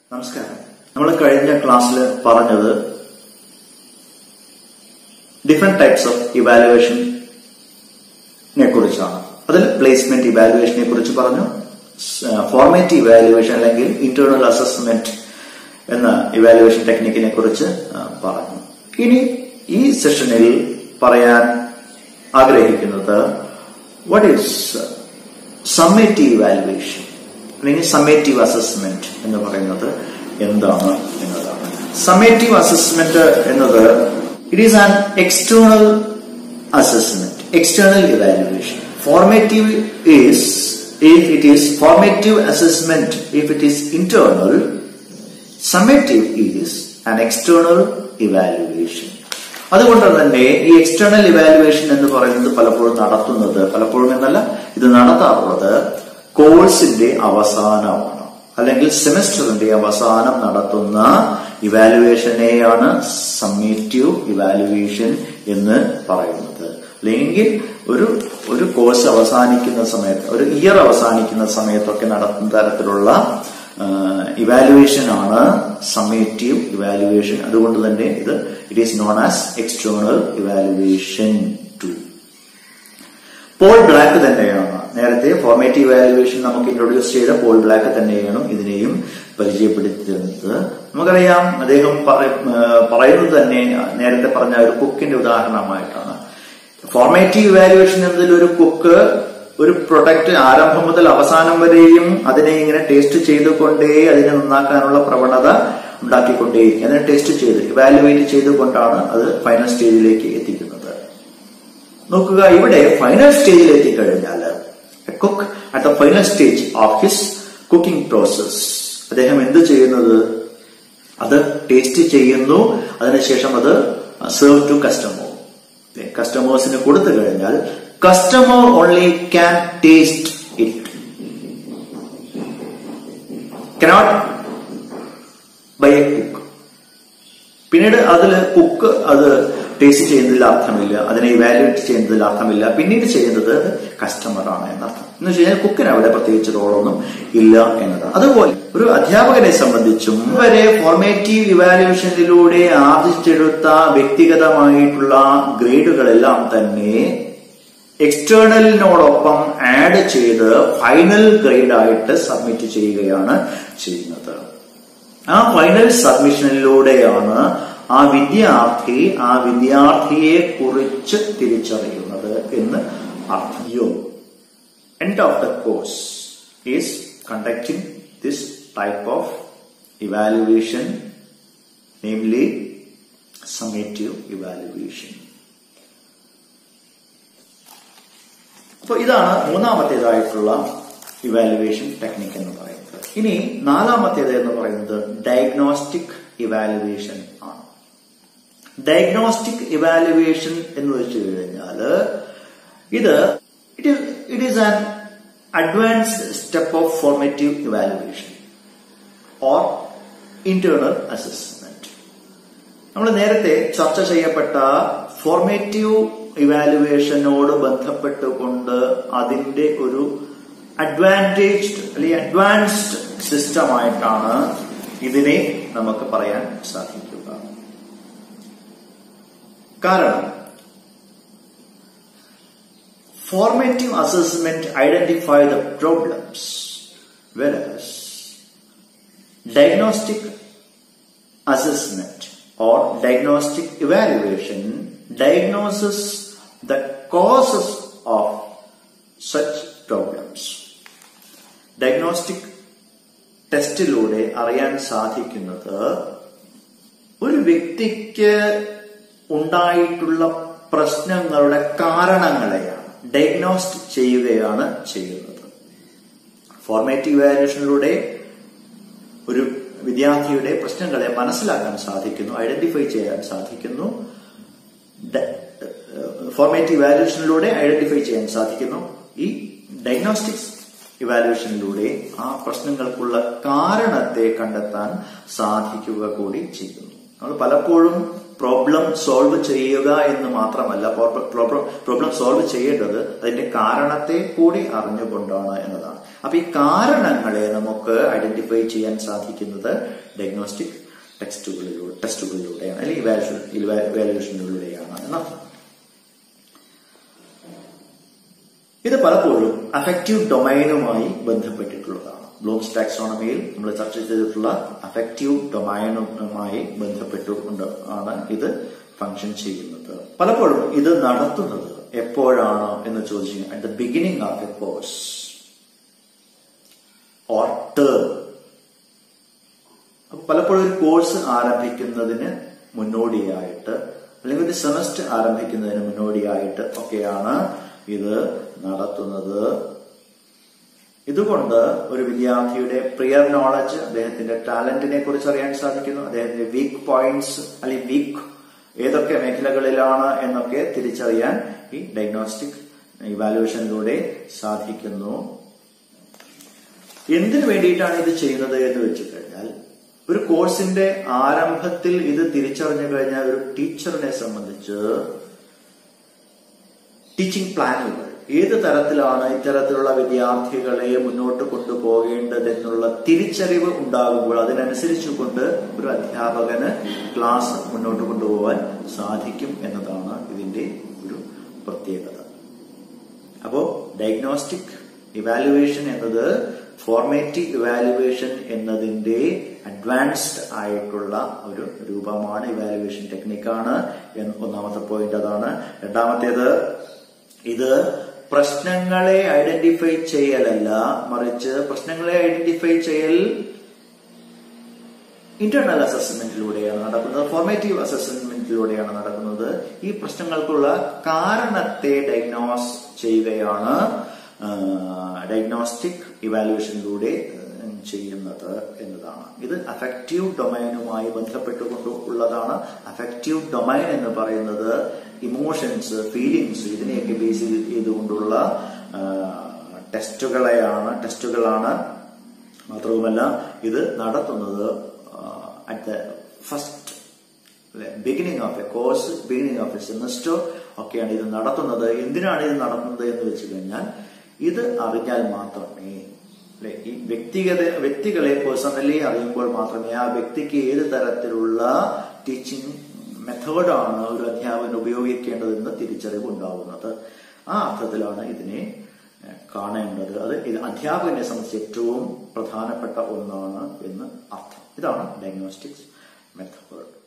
നമസ്കാരം നമ്മൾ കഴിഞ്ഞ ക്ലാസ്സിൽ പറഞ്ഞത് ഡിഫറെന്റ് ടൈപ്സ് ഓഫ് ഇവാലുവേഷനെ കുറിച്ചാണ് അതിൽ പ്ലേസ്മെന്റ് ഇവാലുവേഷനെ കുറിച്ച് പറഞ്ഞു ഫോർമാറ്റ് ഇവാലുവേഷൻ അല്ലെങ്കിൽ ഇന്റേണൽ അസസ്മെന്റ് എന്ന ഇവാലുവേഷൻ ടെക്നിക്കിനെ കുറിച്ച് ആ, പറഞ്ഞു ഇനി ഈ സെഷനിൽ പറയാൻ ആഗ്രഹിക്കുന്നത് വാട്ട് ഈസ് സമ്മേറ്റീവ് ഇവാലുവേഷൻ അല്ലെങ്കിൽ സമ്മേറ്റീവ് അസസ്മെന്റ് എന്ന് പറയുന്നത് എന്താണ് എന്നതാണ് സമ്മേറ്റീവ് അസസ്മെന്റ് എന്നത് it is an external assessment external evaluation formative is if it is formative assessment if it is internal summative is an external evaluation അതുകൊണ്ട് തന്നെ ഈ external evaluation എന്ന് പറയുന്നത് പലപ്പോഴും നടത്തുന്നത് പലപ്പോഴും എന്നല്ല ഇത് നടത്താറുള്ളത് കോഴ്സിന്റെ അവസാനമാണ് അല്ലെങ്കിൽ സെമസ്റ്ററിന്റെ അവസാനം നടത്തുന്ന ഇവാലുവേഷനെയാണ് സമ്മേറ്റീവ് ഇവാലുവേഷൻ എന്ന് പറയുന്നത് അല്ലെങ്കിൽ ഒരു ഒരു കോഴ്സ് അവസാനിക്കുന്ന സമയത്ത് ഒരു ഇയർ അവസാനിക്കുന്ന സമയത്തൊക്കെ നടത്തുന്ന തരത്തിലുള്ള ഇവാലുവേഷൻ ആണ് സമ്മേറ്റീവ് ഇവാലുവേഷൻ അതുകൊണ്ട് തന്നെ ഇത് it is non as external evaluation to Paul Black തന്നെയാണ് നേരത്തെ ഫോർമേറ്റീവ് ഇവാലുവേഷൻ നമുക്ക് ഇൻട്രൊഡ്യൂസ് ചെയ്ത പോൾ ബ്ലാക്ക് തന്നെയാണ് ഇതിനെയും പരിചയപ്പെടുത്തിയിരുന്നത് നമുക്കറിയാം അദ്ദേഹം പറ- ഏഹ് പറയുന്നത് തന്നെ നേരത്തെ പറഞ്ഞ ഒരു കുക്കിന്റെ ഉദാഹരണമായിട്ടാണ് ഫോർമേറ്റീവ് ഇവാലുവേഷൻ എന്നതിൽ ഒരു കുക്ക് ഒരു പ്രൊഡക്റ്റ് ആരംഭം മുതൽ അവസാനം വരെയും അതിനെ ഇങ്ങനെ ടേസ്റ്റ് ചെയ്തുകൊണ്ടേ അതിനെ നന്നാക്കാനുള്ള പ്രവണത ഉണ്ടാക്കിക്കൊണ്ടേയിരിക്കും അതിനെ ടേസ്റ്റ് ചെയ്ത് ഇവാലുവേറ്റ് ചെയ്തുകൊണ്ടാണ് അത് ഫൈനൽ സ്റ്റേജിലേക്ക് എത്തിക്കുന്നത് നോക്കുക ഇവിടെ ഫൈനൽ സ്റ്റേജിൽ എത്തിക്കഴിഞ്ഞാൽ cook at the final stage of his cooking process അദ്ദേഹം എന്ത് ചെയ്യുന്നത് അത് ടേസ്റ്റ് ചെയ്യുന്നു അതിനുശേഷം അത് സെർവ് ടു കസ്റ്റമർ കസ്റ്റമേഴ്സിന് കൊടുത്തു കഴിഞ്ഞാൽ customer only can taste it cannot by a cook പിന്നീട് അതിൽ കുക്ക് അത് ടേസ്റ്റ് ചെയ്യുന്നതിൽ അർത്ഥമില്ല അതിനെ ഇവാലുവേറ്റ് ചെയ്യുന്നതിൽ അർത്ഥമില്ല പിന്നീട് ചെയ്യുന്നത് കസ്റ്റമറാണ് എന്നർത്ഥം എന്ന് വെച്ച് കഴിഞ്ഞാൽ കുക്കിന് അവിടെ പ്രത്യേകിച്ച് റോളൊന്നും ഇല്ല എന്നതാണ് അതുപോലെ ഒരു അധ്യാപകനെ സംബന്ധിച്ചും വരെ ഫോർമേറ്റീവ് ഇവാലുവേഷനിലൂടെ ആർജിച്ചെടുത്ത വ്യക്തിഗതമായിട്ടുള്ള ഗ്രേഡുകളെല്ലാം തന്നെ എക്സ്റ്റേണലിനോടൊപ്പം ആഡ് ചെയ്ത് ഫൈനൽ ഗ്രേഡ് ആയിട്ട് സബ്മിറ്റ് ചെയ്യുകയാണ് ചെയ്യുന്നത് ആ ഫൈനൽ സബ്മിഷനിലൂടെയാണ് ആ വിദ്യാർത്ഥി ആ വിദ്യാർത്ഥിയെ കുറിച്ച് തിരിച്ചറിയുന്നത് എന്ന് അർത്ഥം യോ end of the course is conducting this type of evaluation, namely summative evaluation. അപ്പൊ ഇതാണ് മൂന്നാമത്തേതായിട്ടുള്ള ഇവാലുവേഷൻ ടെക്നിക് എന്ന് പറയുന്നത് ഇനി നാലാമത്തേത് എന്ന് പറയുന്നത് ഡയഗ്നോസ്റ്റിക് ഇവാലുവേഷൻ ആണ് ഡയഗ്നോസ്റ്റിക് ഇവാലുവേഷൻ എന്ന് വെച്ച് കഴിഞ്ഞാൽ ഇത് it is it is an advanced step of formative evaluation or internal assessment നമ്മൾ നേരത്തെ ചർച്ച ചെയ്യപ്പെട്ട ഫോർമേറ്റീവ് ഇവാലുവേഷനോട് ബന്ധപ്പെട്ടുകൊണ്ട് അതിന്റെ ഒരു അഡ്വാൻറ്റേജ്ഡ് അല്ലെങ്കിൽ അഡ്വാൻസ്ഡ് സിസ്റ്റമായിട്ടാണ് ഇതിനെ നമുക്ക് പറയാൻ സാധിക്കുക കാരണം formative assessment identify the problems whereas diagnostic assessment or diagnostic evaluation diagnoses the causes of such problems diagnostic ടെസ്റ്റിലൂടെ അറിയാൻ സാധിക്കുന്നത് ഒരു വ്യക്തിക്ക് ഉണ്ടായിട്ടുള്ള പ്രശ്നങ്ങളുടെ കാരണങ്ങളെയാണ് ഡയഗ്നോസ്റ്റ് ചെയ്യുകയാണ് ചെയ്യുന്നത് ഫോർമേറ്റീവ് ഇവാലുവേഷനിലൂടെ ഒരു വിദ്യാർത്ഥിയുടെ പ്രശ്നങ്ങളെ മനസ്സിലാക്കാൻ സാധിക്കുന്നു ഐഡന്റിഫൈ ചെയ്യാൻ സാധിക്കുന്നു ഫോർമേറ്റീവ് ഇവാലുവേഷനിലൂടെ ഐഡന്റിഫൈ ചെയ്യാൻ സാധിക്കുന്നു ഈ ഡയഗ്നോസ്റ്റിക്സ് ഇവാലുവേഷനിലൂടെ ആ പ്രശ്നങ്ങൾക്കുള്ള കാരണത്തെ കണ്ടെത്താൻ സാധിക്കുക കൂടി ചെയ്യുന്നു നമ്മൾ പലപ്പോഴും പ്രോബ്ലം സോൾവ് ചെയ്യുക എന്ന് മാത്രമല്ല പ്രോബ്ലം സോൾവ് ചെയ്യേണ്ടത് അതിന്റെ കാരണത്തെ കൂടി അറിഞ്ഞുകൊണ്ടാണ് എന്നതാണ് അപ്പൊ ഈ കാരണങ്ങളെ നമുക്ക് ഐഡന്റിഫൈ ചെയ്യാൻ സാധിക്കുന്നത് ഡയഗ്നോസ്റ്റിക് ടെക്സ്റ്റുകളിലൂടെ ടെസ്റ്റുകളിലൂടെയാണ് അല്ലെങ്കിൽ ഇവാലുവേഷൻ ഇവാലുവേഷനിലൂടെയാണ് എന്നർത്ഥം ഇത് പലപ്പോഴും അഫക്റ്റീവ് ഡൊമൈനുമായി ബന്ധപ്പെട്ടിട്ടുള്ളതാണ് ബ്ലൂംസ് ടാക്സോണമിയിൽ നമ്മൾ ചർച്ച ചെയ്തിട്ടുള്ള അഫക്റ്റീവ് ഡൊമൈനുമായി ബന്ധപ്പെട്ടുകൊണ്ട് ആണ് ഇത് ഫംഗ്ഷൻ ചെയ്യുന്നത് പലപ്പോഴും ഇത് നടത്തുന്നത് എപ്പോഴാണ് എന്ന് ചോദിച്ചു at the beginning of a course or term അപ്പൊ പലപ്പോഴും ഒരു കോഴ്സ് ആരംഭിക്കുന്നതിന് മുന്നോടിയായിട്ട് അല്ലെങ്കിൽ ഒരു സെമസ്റ്റർ ആരംഭിക്കുന്നതിന് മുന്നോടിയായിട്ട് ഒക്കെയാണ് ഇത് നടത്തുന്നത് ഇതുകൊണ്ട് ഒരു വിദ്യാർത്ഥിയുടെ പ്രിയർ നോളജ് അദ്ദേഹത്തിന്റെ ടാലന്റിനെ കുറിച്ച് അറിയാൻ സാധിക്കുന്നു അദ്ദേഹത്തിന്റെ വീക്ക് പോയിന്റ്സ് അല്ലെങ്കിൽ വീക്ക് ഏതൊക്കെ മേഖലകളിലാണ് എന്നൊക്കെ തിരിച്ചറിയാൻ ഈ ഡയഗ്നോസ്റ്റിക് ഇവാലുവേഷനിലൂടെ സാധിക്കുന്നു എന്തിനു വേണ്ടിയിട്ടാണ് ഇത് ചെയ്യുന്നത് എന്ന് വെച്ച് കഴിഞ്ഞാൽ ഒരു കോഴ്സിന്റെ ആരംഭത്തിൽ ഇത് തിരിച്ചറിഞ്ഞു കഴിഞ്ഞാൽ ഒരു ടീച്ചറിനെ സംബന്ധിച്ച് ടീച്ചിങ് പ്ലാനുകൾ ഏത് തരത്തിലാണ് ഇത്തരത്തിലുള്ള വിദ്യാർത്ഥികളെ മുന്നോട്ട് കൊണ്ടുപോകേണ്ടതെന്നുള്ള തിരിച്ചറിവ് ഉണ്ടാകുമ്പോൾ അതിനനുസരിച്ചുകൊണ്ട് ഒരു അധ്യാപകന് ക്ലാസ് മുന്നോട്ട് കൊണ്ടുപോകാൻ സാധിക്കും എന്നതാണ് ഇതിന്റെ ഒരു പ്രത്യേകത അപ്പോ ഡയഗ്നോസ്റ്റിക് ഇവാലുവേഷൻ എന്നത് ഫോർമേറ്റീവ് ഇവാലുവേഷൻ എന്നതിന്റെ അഡ്വാൻസ്ഡ് ആയിട്ടുള്ള ഒരു രൂപമാണ് ഇവാലുവേഷൻ ടെക്നിക്കാണ് ഒന്നാമത്തെ പോയിന്റ് അതാണ് രണ്ടാമത്തേത് ഇത് പ്രശ്നങ്ങളെ ഐഡന്റിഫൈ ചെയ്യലല്ല മറിച്ച് പ്രശ്നങ്ങളെ ഐഡന്റിഫൈ ചെയ്യൽ ഇന്റേണൽ അസസ്മെന്റിലൂടെയാണ് നടക്കുന്നത് ഫോർമേറ്റീവ് അസസ്മെന്റിലൂടെയാണ് നടക്കുന്നത് ഈ പ്രശ്നങ്ങൾക്കുള്ള കാരണത്തെ ഡയഗ്നോസ് ചെയ്യുകയാണ് ഡയഗ്നോസ്റ്റിക് ഇവാലുവേഷനിലൂടെ ചെയ്യുന്നത് എന്നതാണ് ഇത് അഫക്റ്റീവ് ഡൊമൈനുമായി ബന്ധപ്പെട്ടുകൊണ്ട് ഉള്ളതാണ് അഫക്റ്റീവ് ഡൊമൈൻ എന്ന് പറയുന്നത് ഇമോഷൻസ് ഫീലിങ്സ് ഇതിനെയൊക്കെ ബേസ് ചെയ്തുകൊണ്ടുള്ള ടെസ്റ്റുകളെയാണ് ടെസ്റ്റുകളാണ് മാത്രവുമല്ല ഇത് നടത്തുന്നത് at the first beginning of a course beginning of a semester ഒക്കെയാണ് ഇത് നടത്തുന്നത് എന്തിനാണ് ഇത് നടത്തുന്നത് എന്ന് വെച്ച് കഴിഞ്ഞാൽ ഇത് അറിഞ്ഞാൽ മാത്രമേ അല്ലെ ഈ വ്യക്തിഗത വ്യക്തികളെ പേഴ്സണലി അറിയുമ്പോൾ മാത്രമേ ആ വ്യക്തിക്ക് ഏത് തരത്തിലുള്ള ടീച്ചിങ് മെത്തേഡാണ് ഒരു അധ്യാപകൻ ഉപയോഗിക്കേണ്ടതെന്ന് തിരിച്ചറിവ് ഉണ്ടാവുന്നത് ആ അർത്ഥത്തിലാണ് ഇതിനെ കാണേണ്ടത് അത് ഇത് അധ്യാപകനെ സംബന്ധിച്ച് ഏറ്റവും പ്രധാനപ്പെട്ട ഒന്നാണ് എന്ന് അർത്ഥം ഇതാണ് ഡയഗ്നോസ്റ്റിക്സ് മെത്തേഡ്